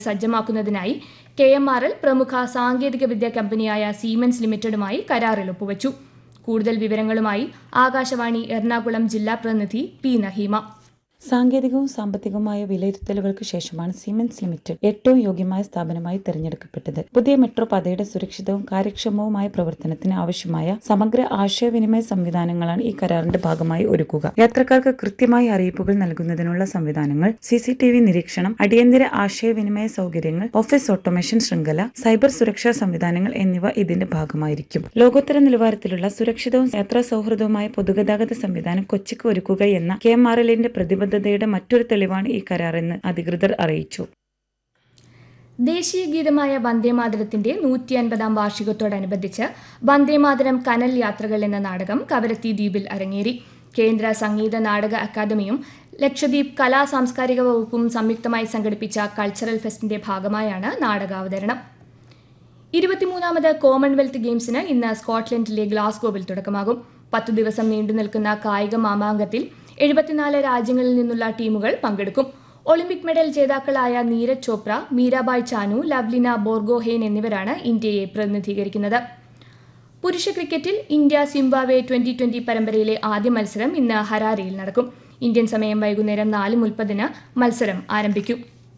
സജ്ജമാക്കുന്നതിനായി K M R L പ്രമുഖ സാങ്കേതിക വിദ്യ കമ്പനിയായ സീമെൻസ് ലിമിറ്റഡുമായി കരാറിൽ ഒപ്പുവച്ചു കൂടുതൽ വിവരങ്ങളുമായി ആകാശവാണി എറണാകുളം ജില്ലാ പ്രതിനിധി പി നഹീമ സാങ്കേതികവും സാമ്പത്തികവുമായ വിലയിരുത്തലുകൾക്ക് ശേഷമാണ് സിമെൻസ് ലിമിറ്റഡ് ഏറ്റവും യോഗ്യമായ സ്ഥാപനമായി തെരഞ്ഞെടുക്കപ്പെട്ടത് പുതിയ മെട്രോ പാതയുടെ സുരക്ഷിതവും കാര്യക്ഷമവുമായ പ്രവർത്തനത്തിന് ആവശ്യമായ സമഗ്ര ആശയവിനിമയ സംവിധാനങ്ങളാണ് ഈ കരാറിന്റെ ഭാഗമായി ഒരുക്കുക യാത്രക്കാർക്ക് കൃത്യമായി അറിയിപ്പുകൾ നൽകുന്നതിനുള്ള സംവിധാനങ്ങൾ സി സി ടി വി നിരീക്ഷണം അടിയന്തര ആശയവിനിമയ സൗകര്യങ്ങൾ ഓഫീസ് ഓട്ടോമേഷൻ ശൃംഖല സൈബർ സുരക്ഷാ സംവിധാനങ്ങൾ എന്നിവ ഇതിന്റെ ഭാഗമായിരിക്കും ലോകോത്തര നിലവാരത്തിലുള്ള സുരക്ഷിതവും യാത്രാ സൗഹൃദവുമായ പൊതുഗതാഗത സംവിധാനം കൊച്ചിക്ക് ഒരുക്കുക എന്ന കെ എം ആർ എല്ലിന്റെ പ്രതിബദ്ധതയുടെ മറ്റൊരു തെളിവാണ് ഈ കരാറെന്ന് അധികൃതർ അറിയിച്ചു ദേശീയ ഗീതമായ വന്ദേമാതരത്തിന്റെ നൂറ്റി അൻപതാം വാർഷികത്തോടനുബന്ധിച്ച് വന്ദേമാതരം കനൽ യാത്രകൾ എന്ന നാടകം കവരത്തി ദ്വീപിൽ അരങ്ങേറി കേന്ദ്ര സംഗീത നാടക അക്കാദമിയും ലക്ഷദ്വീപ് കലാ സാംസ്കാരിക വകുപ്പും സംയുക്തമായി സംഘടിപ്പിച്ച കൾച്ചറൽ ഫെസ്റ്റിന്റെ ഭാഗമായാണ് നാടകാവതരണം ഇരുപത്തിമൂന്നാമത് കോമൺവെൽത്ത് ഗെയിംസിന് ഇന്ന് സ്കോട്ട്ലൻഡിലെ ഗ്ലാസ്ഗോവിൽ തുടക്കമാകും പത്തു ദിവസം നീണ്ടു നിൽക്കുന്ന കായിക മാമാങ്കത്തിൽ എഴുപത്തിനാല് രാജ്യങ്ങളിൽ നിന്നുള്ള ടീമുകൾ പങ്കെടുക്കും ഒളിമ്പിക് മെഡൽ ജേതാക്കളായ നീരജ് ചോപ്ര മീരാബായ് ചാനു ലവ്ലിന ബോർഗോഹെയ്ൻ എന്നിവരാണ് ഇന്ത്യയെ പ്രതിനിധീകരിക്കുന്നത് പുരുഷ ക്രിക്കറ്റിൽ ഇന്ത്യ സിംബാബ്വെ ട്വന്റി ട്വന്റി പരമ്പരയിലെ ആദ്യ മത്സരം ഇന്ന് ഹരാരയിൽ നടക്കും ഇന്ത്യൻ സമയം വൈകുന്നേരം നാല് മുപ്പതിന് മത്സരം ആരംഭിക്കും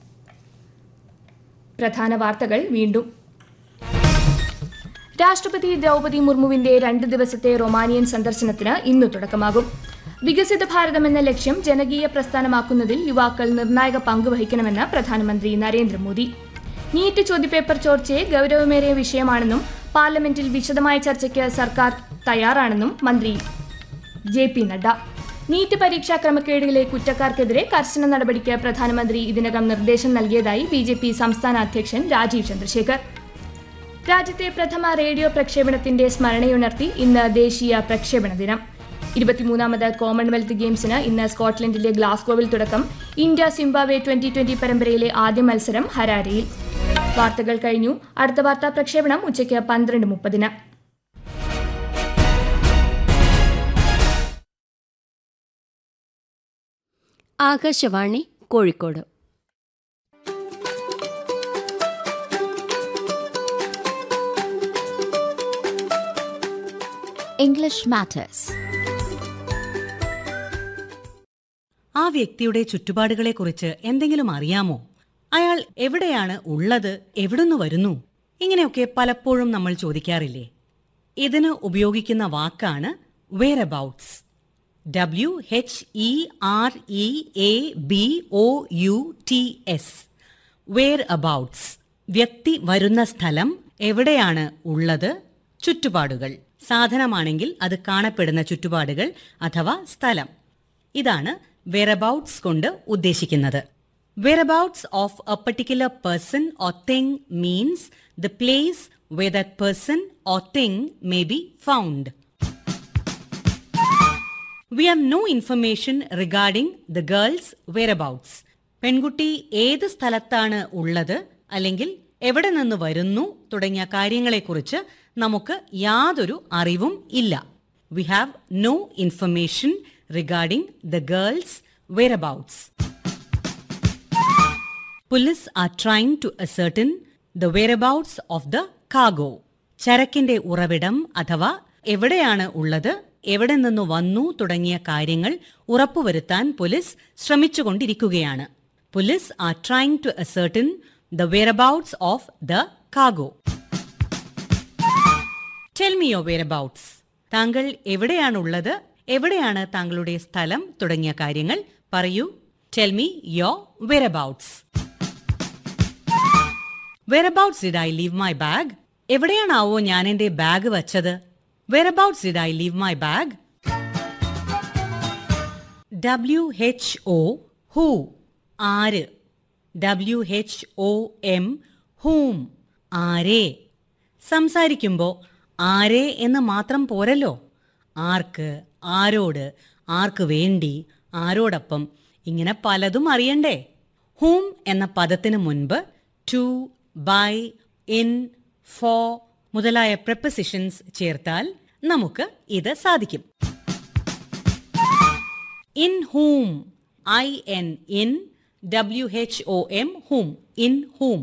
പ്രധാന വാർത്തകൾ വീണ്ടും രാഷ്ട്രപതി ദ്രൗപതി മുർമുവിന്റെ രണ്ട് ദിവസത്തെ റൊമാനിയൻ സന്ദർശനത്തിന് ഇന്ന് തുടക്കമാകും വികസിത ഭാരതം എന്ന ലക്ഷ്യം ജനകീയ പ്രസ്ഥാനമാക്കുന്നതിൽ യുവാക്കൾ നിർണായക പങ്ക് വഹിക്കണമെന്ന് പ്രധാനമന്ത്രി നരേന്ദ്രമോദി നീറ്റ് ചോദ്യപേപ്പർ ചോർച്ചയെ ഗൌരവമേറിയ വിഷയമാണെന്നും പാർലമെന്റിൽ വിശദമായ ചർച്ചയ്ക്ക് സർക്കാർ തയ്യാറാണെന്നും മന്ത്രി ജെ പി നഡ്ഡ നീറ്റ് പരീക്ഷാ ക്രമക്കേടുകളിലെ കുറ്റക്കാർക്കെതിരെ കർശന നടപടിക്ക് പ്രധാനമന്ത്രി ഇതിനകം നിർദ്ദേശം നൽകിയതായി ബി ജെ പി സംസ്ഥാന അധ്യക്ഷൻ രാജീവ് ചന്ദ്രശേഖർ രാജ്യത്തെ പ്രഥമ റേഡിയോ പ്രക്ഷേപണത്തിന്റെ സ്മരണയുണർത്തി ഇന്ന് ദേശീയ പ്രക്ഷേപണ ദിനം ഇരുപത്തിമൂന്നാമത് കോമൺവെൽത്ത് ഗെയിംസിന് ഇന്ന് സ്കോട്ട്ലൻഡിലെ ഗ്ലാസ്ഗോവിൽ തുടക്കം ഇന്ത്യ സിംബാബ്വെ ട്വന്റി ട്വന്റി പരമ്പരയിലെ ആദ്യ മത്സരം ഹരാരയിൽ വാർത്തകൾ കഴിഞ്ഞു അടുത്ത വാർത്താ പ്രക്ഷേപണം ഉച്ചയ്ക്ക് പന്ത്രണ്ട് മുപ്പതിന് ആകാശവാണി കോഴിക്കോട് English Matters. ആ വ്യക്തിയുടെ ചുറ്റുപാടുകളെക്കുറിച്ച് എന്തെങ്കിലും അറിയാമോ അയാൾ എവിടെയാണ് ഉള്ളത് എവിടുന്ന് വരുന്നു ഇങ്ങനെയൊക്കെ പലപ്പോഴും നമ്മൾ ചോദിക്കാറില്ലേ ഇതിന് ഉപയോഗിക്കുന്ന വാക്കാണ് whereabouts W H E R E A B O U T S whereabouts വ്യക്തി വരുന്ന സ്ഥലം എവിടെയാണ് ഉള്ളത് ചുറ്റുപാടുകൾ സാധനമാണെങ്കിൽ അത് കാണപ്പെടുന്ന ചുറ്റുപാടുകൾ അഥവാ സ്ഥലം ഇതാണ് വെയറബൌട്ട്സ് കൊണ്ട് ഉദ്ദേശിക്കുന്നത് whereabouts of a particular person or thing means the place where that person or thing may be found. We have no information regarding the girl's whereabouts. പെൺകുട്ടി ഏത് സ്ഥലത്താണ് ഉള്ളത് അല്ലെങ്കിൽ എവിടെ നിന്ന് വരുന്നു തുടങ്ങിയ കാര്യങ്ങളെക്കുറിച്ച് നമുക്ക് യാതൊരു അറിവും ഇല്ല we have no information regarding the girls whereabouts. Police are trying to ascertain the whereabouts of the cargo. ചരക്കിന്റെ ഉറവിടം അഥവാ എവിടെയാണ് ഉള്ളത് എവിടെ നിന്ന് വന്നു തുടങ്ങിയ കാര്യങ്ങൾ ഉറപ്പുവരുത്താൻ പോലീസ് ശ്രമിച്ചുകൊണ്ടിരിക്കുകയാണ് police are trying to ascertain the whereabouts of the കാഗോ ടെൽ മി യുവർ വെയറബൌട്ട്സ് താങ്കൾ എവിടെയാണുള്ളത് എവിടെയാണ് താങ്കളുടെ സ്ഥലം തുടങ്ങിയ കാര്യങ്ങൾ പറയൂ tell me your whereabouts whereabouts did I leave my bag എവിടെയാണാവോ ഞാൻ എന്റെ ബാഗ് വച്ചത് whereabouts did I leave my bag W H O who ആര് W H O M whom ആരേ സംസാരിക്കുമ്പോൾ ആരേ എന്ന് മാത്രം പോരല്ലോ ആർക്ക് ആരോട് ആർക്ക് വേണ്ടി ആരോടൊപ്പം ഇങ്ങനെ പലതും അറിയണ്ടേ ഹൂം എന്ന പദത്തിന് മുൻപ് ടു ബൈ ഇൻ ഫോ മുതലായ പ്രപ്പസിഷൻസ് ചേർത്താൽ നമുക്ക് ഇത് സാധിക്കും in whom I N in W H O M whom in ഹൂം